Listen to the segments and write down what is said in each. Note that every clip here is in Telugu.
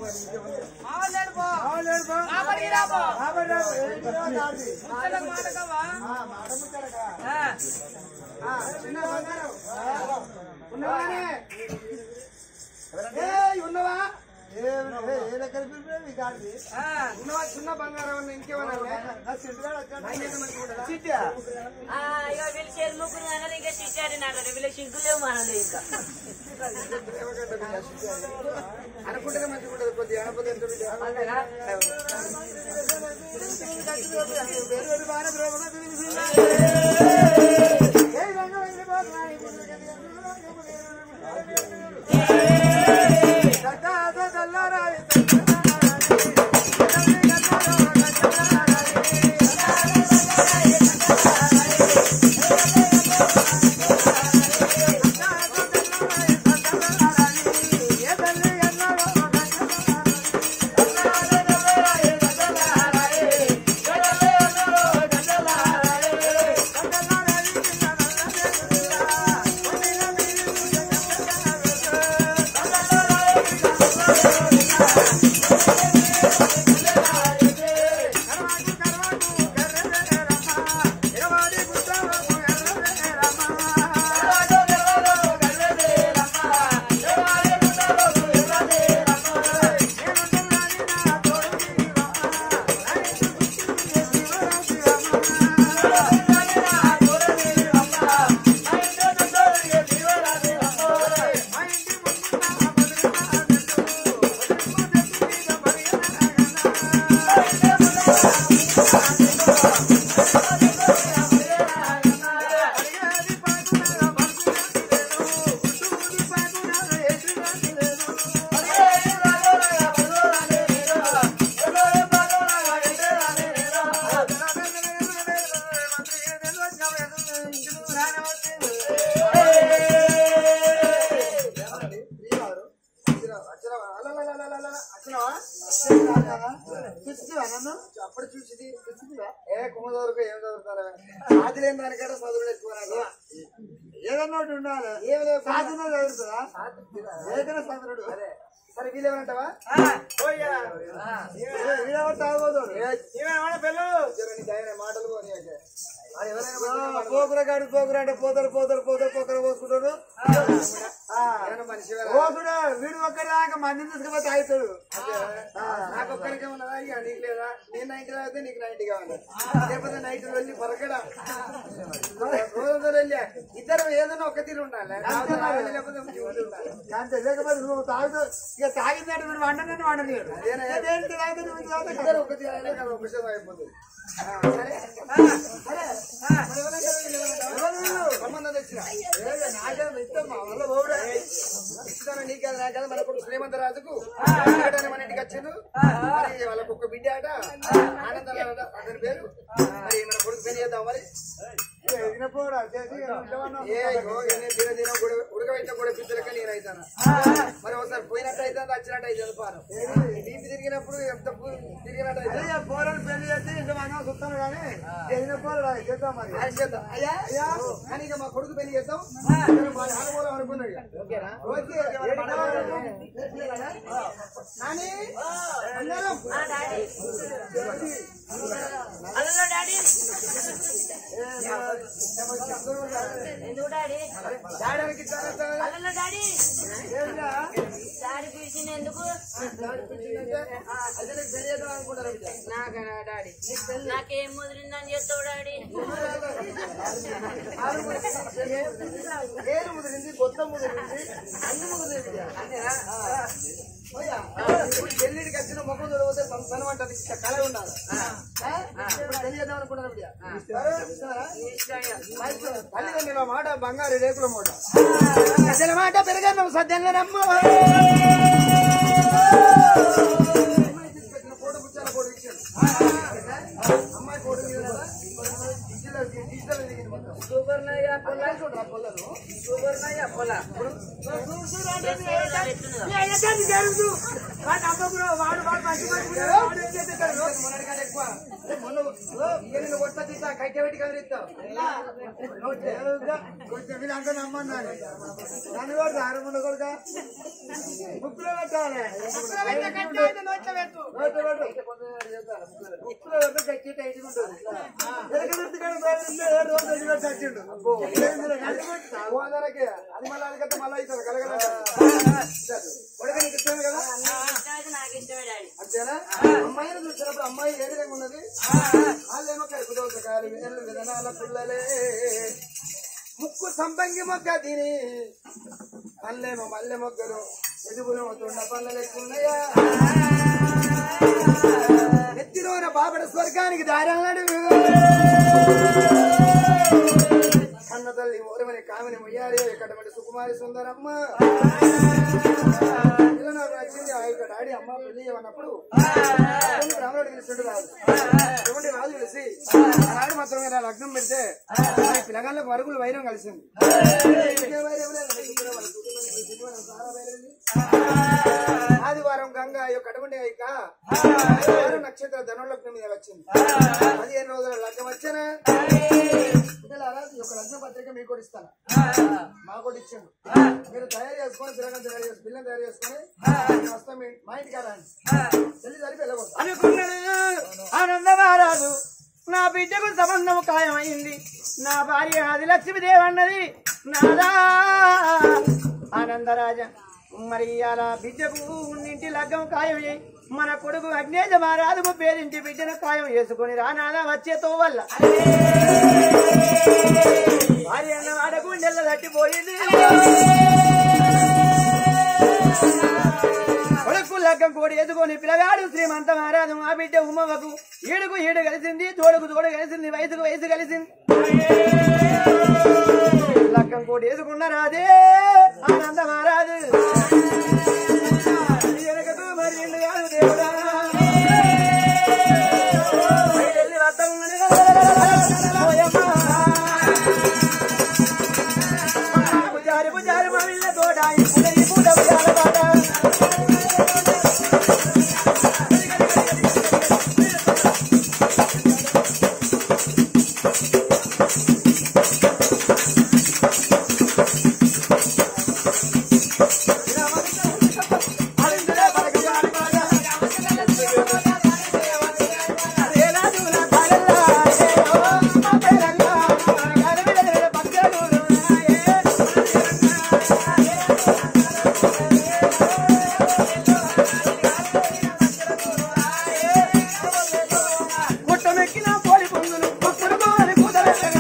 మరి ఇంకేముంది? మావలేడు పో రావలేడు బా. మామడికి రాపో రాబడి రాబు. ఏంటిదో దారి. ముచ్చటకు మాటకవా ఆ, మాట ముచ్చటకా. ఆ, ఆ, చిన్న బంగారం. ఆ, ఉన్నవానే? ఏయ్, ఉన్నవా ఏ ఏ, ఏ లెక్కన పిలిపినా మీ గాడిది? ఆ, ఉన్నవా చిన్న బంగారం అన్న ఇంకేమన్నా నా సిట్టుగాడు వచ్చాడు. నాకేదో మంచిగా ఉండదా? సిట్టా? ఆ, ఇక వీళ్ళు చేరు ముగ్గురు అన్నారు ఇంకా చిట్టాడి నాడు వీళ్ళకి సిగ్గులేవు మనలు ఇంకా అనుకుంటేనే మంచిగా ఉంటుంది కొద్దిగా అనకపోతే ఎంత ఉంటుంది? వేరు వేరు బాగానే ద్రోహంగా తిరిగి ఏయ్, రంగు రంగు బాగా అప్పుడు చూసింది ఏ కుమ్మ చదువుకో ఏం చదువుతారా అది లేని దానికంటే చదువులు ఎక్కువ ఏదన్నా ఒకటి ఉండాలి ఏం లేదు సాధన చదువుతుందా ఏదైనా చదువుడు సరే వీళ్ళేమంటావా వీళ్ళెవరు తాగబోతాడు మాటలు పోనీ అయితే. ఆ, ఎవరైనా పోకుర కాడు పోకుర అంటే పోతారు పోతారు పోతారు పోకర పోసుకుంటాడు పోకుడు వీడు ఒక్కడి దాకా మందిని తీసుకుపోతే అవుతాడు నాకు ఒక్కరికే ఉన్నదా ఇక నీకు లేదా నేను నైన్టీ అయితే నీకు నైన్టీ కావాలి లేకపోతే నైన్టీ వెళ్ళి పరకడా రోజుతో వెళ్ళి ఇద్దరు ఏదైనా ఒక్క తీరు ఉండాలి లేకపోతే ఇంకోటి ఉండాలి. అంతే లేకపోతే నువ్వు తాగుతూ ఇక తాగిందంటే మీరు వండనని వండలేడు దేనికి తాగితే నువ్వు తాగుతావు. ఇద్దరు ఒక తీరు అయినా కదా ఒక శాతం అయిపోతుంది ఆ, సరే మరి ఎవరైనా ఎవరు? సంబంధం తెచ్చిన నాకే ఇస్తాం మా వల్ల పోవుడే ఇస్తాను నీకు కదా నాకు కదా మన కొడుకు శ్రీమంత రాజుకు ఇక్కడ మన ఇంటికి వచ్చిండు మరి వాళ్ళకు ఒక బిడ్డ ఆట ఆనందం అతని పేరు మరి మన కొడుకు పెళ్లి చేద్దాం మరి ఎదిగినప్పుడు చేసి ఉండమన్నావు. ఏ ఇగో నేను దిన దినం ఉడక- ఉడకబెట్టిన కూడా పిచ్చలక నేను అవుతాను మరి ఒకసారి పోయినట్టు అయితే వచ్చినట్టు అయితే పాను బీపీ తిరిగినప్పుడు ఎంత పు- తిరిగినట్టు అయితే అదే పోరాడు పెళ్లి చేసి ఇంత మంది చూస్తాను కానీ ఎదిగిన పోరాడు చేద్దాం మరి అది చేద్దాం. అయ్యా అయ్యా కానీ ఇక మా కొడుకు పెళ్లి చేద్దాం ఇద్దరు మా నాన్నగోళం అనుకున్నాడు ఇక. ఓకే నాని అందరం హలో డాడీ ఎందుకు డాడీ డాడీకి ఇచ్చారా సార్? హలో డాడీ డాడీ పిలిచింది ఎందుకు డాడీ పిలిచిందంటే, అయితే నీకు పెళ్లి చేద్దాం అనుకుంటారు బిడ్డ. నాకా డాడీ నాకేం ముదిరిందని చెప్తావు డాడీ ఏరు ముదిరింది కొత్త ముదిరింది అన్ని ముదిరింది బిడ్డ. ఆ. పోయా. ఇప్పుడు పెళ్లిడికి వచ్చిన మొక్కలు చదివితే సన్నం అంటది కళ ఉండాలి ఆ? ఇప్పుడు పెళ్లి చేద్దాం అనుకుంటారు బిడ్డ. సరే, ఇస్తారా? తల్లిదండ్రుల మాట బంగారు రేకుల మూట సజ్జల మాట పెరగన్నం సజ్జల నమ్మ కోడి పుచ్చాల కోడి ఇచ్చాడు అమ్మాయి కోడి మీద డిజిటల్ డిజిటల్ దిగింది మొత్తం సూపర్ నయ్య పొల చూడరా పొల్లలు సూపర్ నయ్య పొల ఎట్లుందా వాడు నమ్మకురా, వాడు వాడు మంచి మంచి పిల్లలు, వాడు ఏం చేస్తాడు? మొన్నటికంటే ఎక్కువ. మొన్న ఓ, ఇయ్య నిన్ను కొడతా తీస్తా, కట్టె పెట్టి కదిలిస్తావు. నువ్వు దేవుడుగా కొంచెం వీళ్ళంతా నమ్మన్నాను నన్ను కూడా దారముండ కొడుక బుక్కులో పెట్టాలి నోట్లో పెట్టు. బుక్కులో పెట్టి గట్టి టైట్ ఉంటుంది వెనక తిరుగుతాడు, బయలుదేరి ఏడు రోజులు ఎదురు పెట్టి చచ్చిండు. ఏందిరా, నన్ను కొట్టుతావు? ఓ అందరికి. అది మళ్ళీ అదిగట్ట మళ్ళీ అవుతుంది కలగల కొడుకు నీకు ఇష్టమే కదా ఇష్టమైతే నాకు ఇష్టమే డాడీ అంతేనా అమ్మాయిని చూసినప్పుడు అమ్మాయి ఏ విధంగా ఉన్నది వాళ్ళేమో కడుపు దోసకాయలు విధులు విధానాల పిల్లలే ముక్కు సంపంగి మొగ్గ తిని పల్లెమో మల్లె మొగ్గలు ఎదుగులేమో తుండ పల్లెలు ఎక్కున్నాయా ఎత్తిలోన బాబడ స్వర్గానికి దారన్నాడు కన్న తల్లి ఓరమని కామని మొయ్యాలి కటమటి సుకుమారి సుందరమ్మ ఇలా నాకు నచ్చింది ఆ యొక్క డాడీ అమ్మ పెళ్లి అన్నప్పుడు రాముడు తెలిసినట్టు రాదు ఎటువంటి రాజు తెలిసి ఆనాడు మాత్రమే నా లగ్నం పెడితే ఆ పిల్లగాళ్ళకు మరుగులు వైరం కలిసింది ఏ వైరం లేదు, శుక్రవారం, శుక్రవారం, శుక్రవారం, సారా వైరం. ఆదివారం గంగ యొక్క అటువంటి ఇక ఆదివారం నక్షత్ర ధనులగ్నం మీద వచ్చింది పదిహేను రోజుల లగ్నం వచ్చానా పిల్లలారా ఈ యొక్క లగ్న పత్రిక మీకు కూడా ఇస్తాను మా కూడా ఇచ్చాను మీరు తయారు చేసుకొని పిల్లగా తయారు చేసి పిల్లని తయారు చేసుకొని నేను వస్తాను మీ- మా ఇంటికి రండి పెళ్లి జరిపి వెళ్ళకూడదు అనుకున్నాడు ఆనందమారాదు నా బిడ్డకు సంబంధం ఖాయమైంది నా భార్య ఆదిలక్ష్మీదేవి అన్నది నాదా ఆనందరాజ మరి అలా బిడ్డకు ఉన్నింటి లగ్గం ఖాయం చేయి మన కొడుకు అగ్నేజ మహారాజుకు పేరింటి బిడ్డను ఖాయం చేసుకొని రానాదా వచ్చేతో వల్ల భార్య అన్న వాడకు నెల్ల తట్టిపోయింది కొడుకు లగ్గం కోడి ఎదుకొని పిల్లగాడు శ్రీమంత మహారాజు మా బిడ్డ ఉమ్మవకు ఈడుకు ఈడు కలిసింది తోడుకు తోడు కలిసింది వయసుకు వయసు కలిసింది లగ్గం కోడి ఎదుకున్న రాదే ఆనంద మహారాజు ఎనకకు మరి ఇల్లు కాదు దేవుడా బయటెళ్ళి వద్దాం ఓయమ్మ. పుజారి పుజారి మా ఇళ్ళ తోట ఇప్పుడు ఈ పూట పుజారి పాట పుట్టమెక్కిన పోలి పొంగులు పుట్టుడు పోలి పూతలెత్తగా.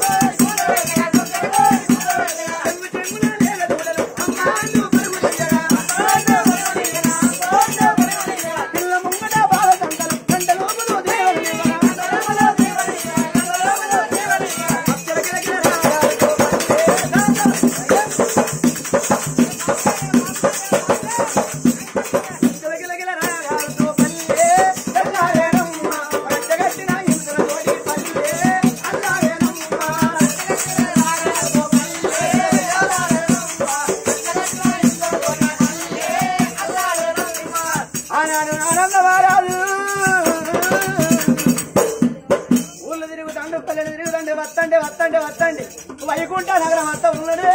చెంగు చెంగున నేల దూడలు అమ్మాళ్ళు పరుగులెత్తగా. పిల్ల ముంగట బాల తంటలు, తంట లోపల దేవుని అచ్చల గిలగిల రాగాలతో అచ్చల గిలగిల రాగాలతో పల్లె తెల్లారేనమ్మ. పచ్చగట్టిన ఇంద్ర కోడి పల్లె అల్లారేనమ్మ. ఆనాడు ఆనందమారాలు ఊళ్ళో తిరుగుతాండు పల్లెలు తిరుగుతాండి వత్తండి వత్తండి వత్తండి వైకుంఠ నగరం వత్త ఉన్నదే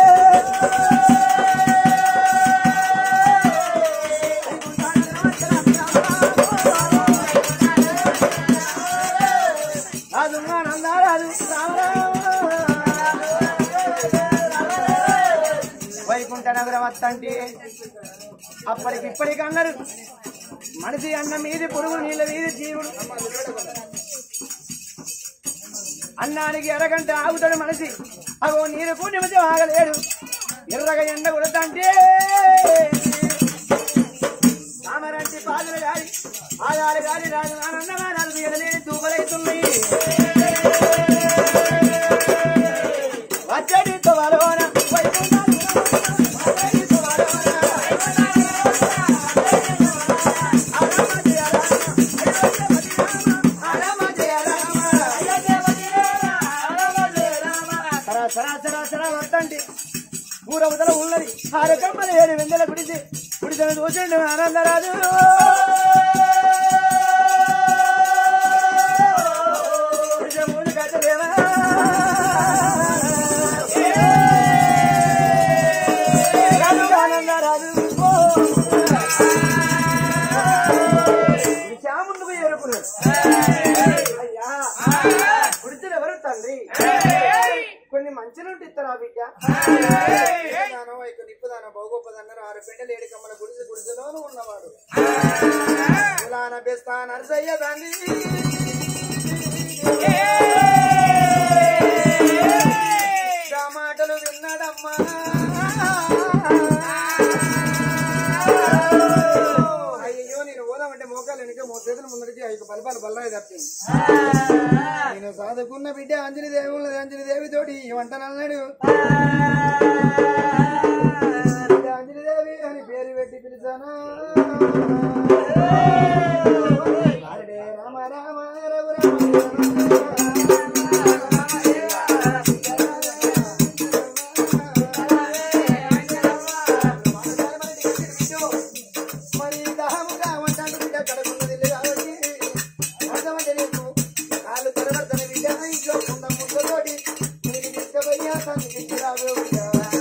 రాజు ఆనందారాజు వైకుంఠ నగరం వత్తంటే అప్పటికి ఇప్పటికి అన్నారు మనిషి అన్న మీది పురుగు నీళ్ళ మీది జీవుడు అన్నానికి ఎర్రగంట ఆగుతాడు మనిషి అగో నీరుకు నిమిషం ఆగలేడు ఎర్రగా ఎండ కొడతంటే తామరంటి పాదులు గారి ఆదాలు గారి రాజు ఆనందంగా నలుగు ఎడలేని తూపలైతున్నాయి వచ్చడి తువలోన వైకుంఠాలు వచ్చడి తువలోన సరా సరా సరా సరా వద్దండి ఊరవతల ఉన్నది ఆరు కమ్మల ఏడు వెందల గుడిసి గుడి బిడ్డను చూసిండు ఆనందరాజు బిడ్డ ముందు కట్టలేవా రాజు ఆనందరాజు శ్యాముందుకు ఏరుకున్నాడు అయ్యా గుడిచిన ఎవరు తండ్రి కొన్ని మంచినట్టు ఇస్తారా బిడ్డ దానం ఇక నిప్పుదాన బహుగొప్పదన్నారు ఆరు పెండలు ఏడు కమ్మల గుడిసి గుడిసెలోను ఉన్నవాడు కులాన బెస్తా నరసయ్య దాన్ని ఆ మాటలు విన్నాడమ్మా అయ్యో నేను పోదామంటే మోకాలు వెనక మో చేతుల ముందరికి ఐదు బలపాలు బల్లాయి తప్పింది నేను చదువుకున్న బిడ్డ అంజలి దేవి ఉన్నది అంజలి దేవి తోటి వంటనన్నాడు బిడ్డ అంజలి దేవి అని పేరు పెట్టి పిలిచాను హరే రామ రామ రఘు మరి దాముగా వంటాడు బిడ్డ కడుకున్నది కాబట్టి అర్థమంటే నీకు కాళ్ళు తెరవడతని బిడ్డ ఇంట్లో ఉన్న ముద్దతోటి నేను తీసుకుపోయి తనకి ఇచ్చిరాదు బిడ్డ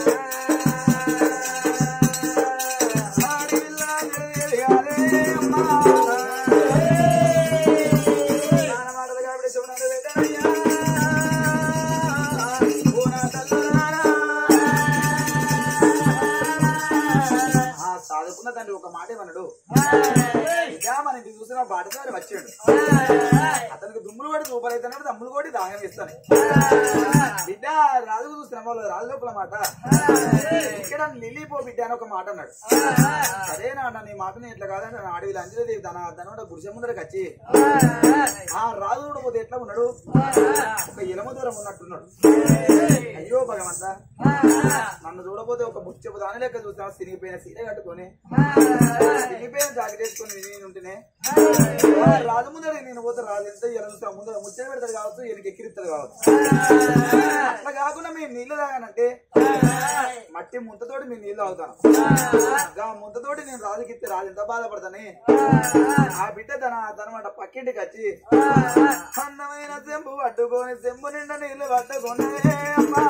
చదువుకున్న తండ్రి ఒక మాట ఏమన్నాడు ఇదా మన ఇంటికి చూసిన బాటసారి వచ్చాడు అతనికి దుమ్ములు కొడి రూపాయలు దమ్ములు కొడి దాహం ఇస్తాను బిడ్డ రాజు చూస్తున్న వాళ్ళు రాజు లోపల మాట ఇక్కడ నిలిపో బిడ్డ అని ఒక మాట అన్నాడు సరేనా అన్న నీ మాటని ఇట్లా కాదంటే నా అడవిలో అంజలిదేవి తన తన గుడిసె ముందరకు వచ్చి ఆ రాజు కూడా పోతే ఎట్లా ఉన్నాడు ఒక ఇలమ దూరం ఉన్నట్టున్నాడు అయ్యో భగవంత నన్ను చూడబోతే ఒక ముచ్చపు దాని లెక్క చూస్తాను సిరిగిపోయిన సీర కట్టుకొని సిరిగిపోయిన జాకెట్ వేసుకొని నేను ఉంటేనే ఆ రాజు ముందర నేను పోతే రాజు ఎంత ఇలా చూస్తాను ముందర ముచ్చట పెడతాడు కావచ్చు ఈయనకి ఎక్కిరిస్తాడు కావచ్చు అట్లా కాకుండా మేము నీళ్లు తాగానంటే మట్టి ముంతతోటి మేము నీళ్లు తాగుతాను ఆ ముంతతోటి నేను రాజుకి ఇస్తే రాజు ఎంత బాధపడతాని ఆ బిడ్డ తన తనమాట పక్కింటికి వచ్చి అందమైన చెంబు పట్టుకొని చెంబు నిండా నీళ్లు పట్టుకొని అమ్మా.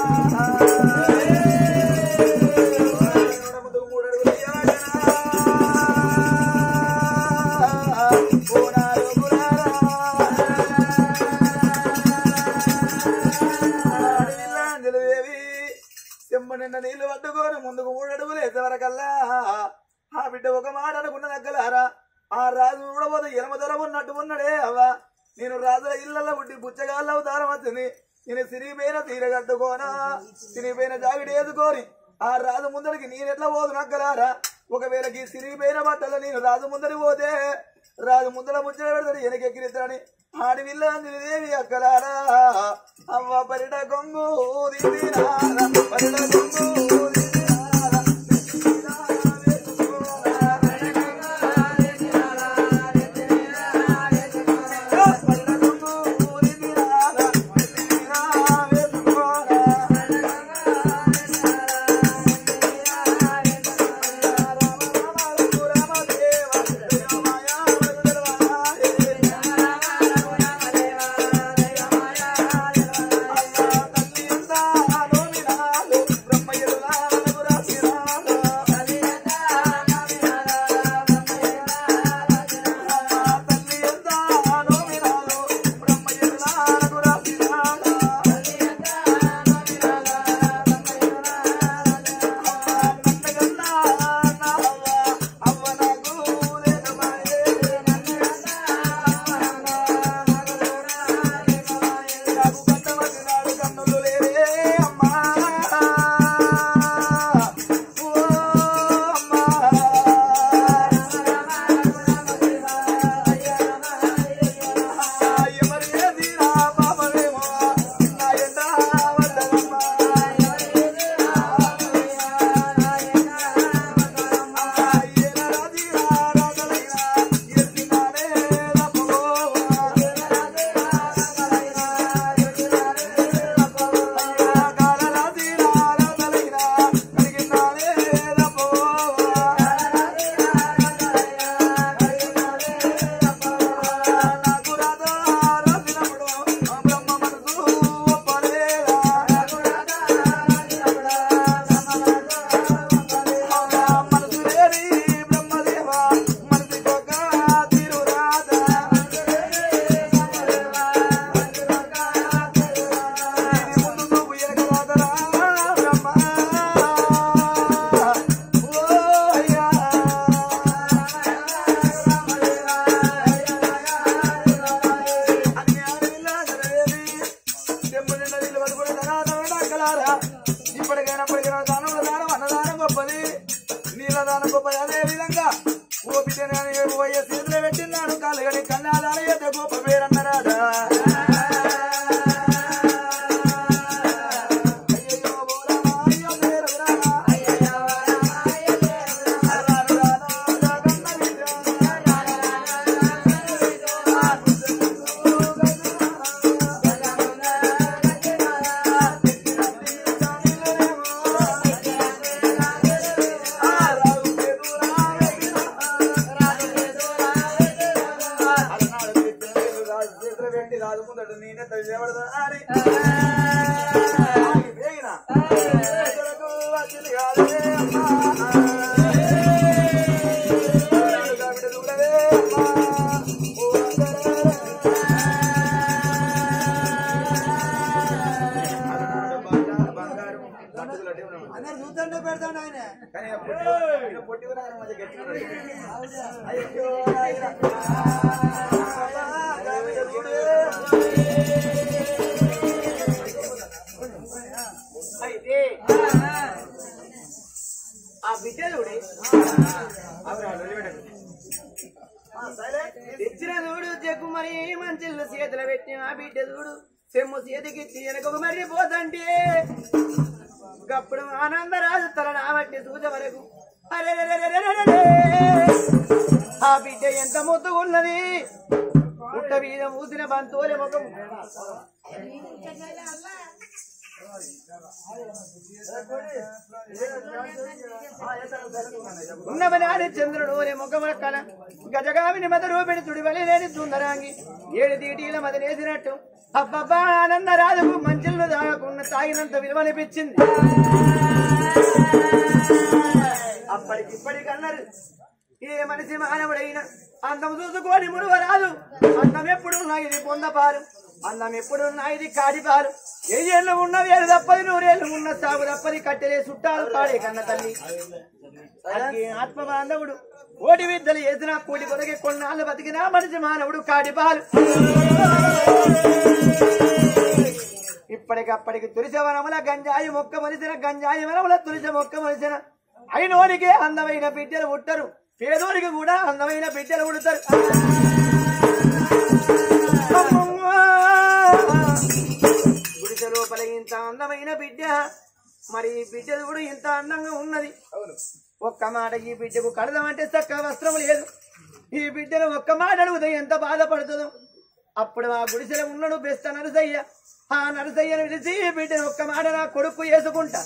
ముందుకు మూడు అడుగులు ఇయ్యాలనా? పూనాలు పురాలా. అడవిలో అంజలిదేవి చెంబు నిండా నీళ్లు పట్టుకొని ముందుకు మూడు అడుగులు వేసేవరకల్లా ఆ బిడ్డ ఒక మాట అనుకున్న దగ్గరారా ఆ రాజు చూడబోతే ఎనమ దొర ఉన్నట్టు ఉన్నాడే అవ్వ నేను రాజుల ఇళ్ళల్లో పుట్టి బుచ్చగాళ్ళ అవతారం వచ్చింది నేను సిరిపోయిన తీర కట్టుకోనా సిరిపోయిన జావిడి వేసుకొని ఆ రాజు ముందరికి నేను ఎట్లా పోదు నక్కలారా ఒకవేళ ఈ సిరిపోయిన బట్టలు నేను రాజు ముందరికి పోతే రాజు ముందర ముచ్చట పెడతాడు వెనకెక్కిరిస్తాడని ఆడి విల్ల దేవి అక్కలారా అవ్వ పరిట కొంగు దిద్దినారా, పరిట కొంగు దిద్దినారా, బ్రహ్మయ్య పోయే చేతులు పెట్టినాను కాలుగడి కన్నాదాల యొక్క గొప్ప పేరన్నరాదా అయ్యయ్యో బోరామా, అయ్యో పేరు రామా, అయ్యయ్యో రామా, అయ్యో పేరు రామా. రాను రాను రాగన్న విద్య. రాను రాను రాగన్న విద్య. ఆ ముసలి అందరు చూస్తుంటే పెడతాడు ఆయన కానీ ఆ పొట్టి- ఈయన పొట్టి కూడా ఆయన మధ్య గట్టిగా ఉన్నాడు. అయ్యో నాయనా. గామిడ చూడు. అయితే ఆ బిడ్డ చూడే తెచ్చిన చూడు జగ్గు మరి మంచిళ్ళు చేతులు పెట్టి ఆ బిడ్డ చూడు సెమ్ము చేతికి వెనక మరి పోతంటే గప్పుడు ఆనందరాజు తల నాబట్టి చూసే వరకు అరెరెరెరెరెరెరె. ఆ బిడ్డ ఎంత ముద్దు ఉన్నది పుట్ట మీద మూసిన బంతోలే ముఖం ఉన్నవనాడి చంద్రుడు ఒరే ముఖముల కల గజగామిని మద రూపిణి తుడివలి లేని సుందరాంగి ఏడు తీటీల మదనేసినట్టు అబ్బబ్బా ఆనంద రాజుకు మంచిళ్ళు తాగకుండా తాగినంత విలువనిపించింది అప్పటికిప్పటికన్నారు ఏ మనిషి మానవుడైనా అందం చూసుకొని మురువరాదు అందం ఎప్పుడున్నా ఇది పొందపారు అందం ఎప్పుడున్నా ఇది కాడిపారు ఏ ఏళ్ళు ఉన్న వేలు తప్పది నూరేళ్ళు ఉన్న సాగు తప్పది కట్టెలే చుట్టాలు కాడే కన్న తల్లి అగ్గి ఆత్మ బాంధవుడు ఓడి విద్యలు వేసిన కూడి కొరకే కొన్నాళ్ళు బతికినా మనిషి మానవుడు కాడిపాలు ఇప్పటికప్పటికి తులసి వనముల గంజాయి మొక్క మలిసిన గంజాయి వనముల తులసి మొక్క మలిసిన అయినోనికే అందమైన బిడ్డలు పుట్టరు పేదోనికి కూడా అందమైన బిడ్డలు పుడతారు అమ్మమ్మా! గుడిసె లోపల ఇంత అందమైన బిడ్డ మరి ఈ బిడ్డలు కూడా ఇంత అందంగా ఉన్నది ఒక్క మాట ఈ బిడ్డకు కడదామంటే చక్క వస్త్రం లేదు ఈ బిడ్డను ఒక్క మాట అడుగుతా ఎంత బాధపడుతుందో అప్పుడు ఆ గుడిసెలో ఉన్నాడు బెస్త నరసయ్య ఆ నరసయ్యను పిలిచి ఈ బిడ్డను ఒక్క మాట నా కొడుకు వేసుకుంటా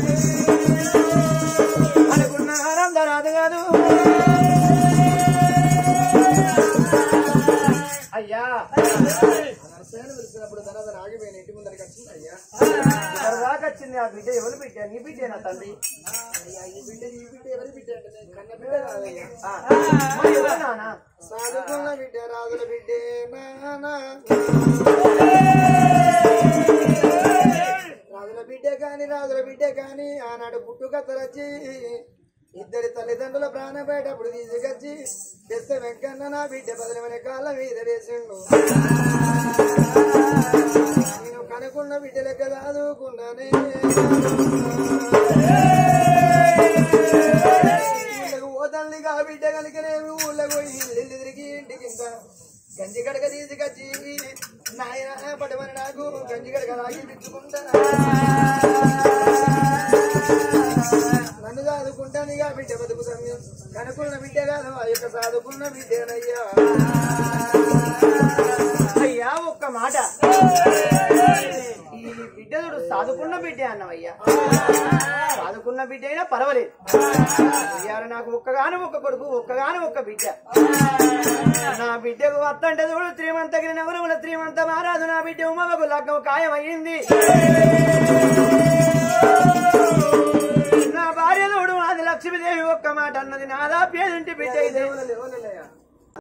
అనుకున్న ఆనంద రాదు కాదు అయ్యా నరసేన పిలిచినప్పుడు తర్వాత ఆగిపోయిన ఇంటి ముందరికి వచ్చింది అయ్యా దాకా వచ్చింది ఆ బిడ్డ ఎవరు బిడ్డ నీ బిడ్డేనా తండ్రి అయ్యా ఈ బిడ్డ ఈ బిడ్డ ఎవరి బిడ్డ అంటే నేను కన్న బిడ్డ కాదయ్యా ఆ, మరి ఎవరు నాన్న సాధుకున్న బిడ్డ రాజుల బిడ్డే నానా రాజుల బిడ్డ కాని రాజుల బిడ్డ కాని ఆనాడు పుట్టుక తరచి ఇద్దరి తల్లిదండ్రుల ప్రాణం బయటప్పుడు తీసుకొచ్చి తెస్తే వెంకన్న నా బిడ్డ బదిలమనే కాళ్ళ మీద వేసిండు నేను కనుకున్న బిడ్డ లెక్క చదువుకున్నానే ఊళ్ళకు పోతల్లిగా బిడ్డ కనుకనేమి ఊళ్ళకు పోయి ఇల్లు తిరిగి ఇంటికి గంజి గడక తీసుకొచ్చి నాయన పడమని నాకు గంజి గడక రాగి పిచ్చుకుంటా నన్ను చదువుకుంటాను ఇక బిడ్డ బతుకు సమయం కనుక్కున్న బిడ్డ కాదు ఆ యొక్క చదువుకున్న బిడ్డేనయ్యా అయ్యా ఒక్క మాట ఈ బిడ్డదుడు సాదుకున్న బిడ్డే అన్నవయ్యా సాదుకున్న బిడ్డ అయినా పర్వాలేదు ఇయ్యాల నాకు ఒక్కగాను ఒక్క కొడుకు ఒక్కగాను ఒక్క బిడ్డ నా బిడ్డకు వత్తంటే చూడు శ్రీమంతగిరి నగరముల శ్రీమంత మహారాజు నా బిడ్డ ఉమకు లగ్గం ఖాయమయ్యింది నా భార్య చూడు నాది లక్ష్మీదేవి ఒక్క మాట అన్నది నాదా పేదింటి బిడ్డ ఇది ఓలే, ఓలేలయ్యా.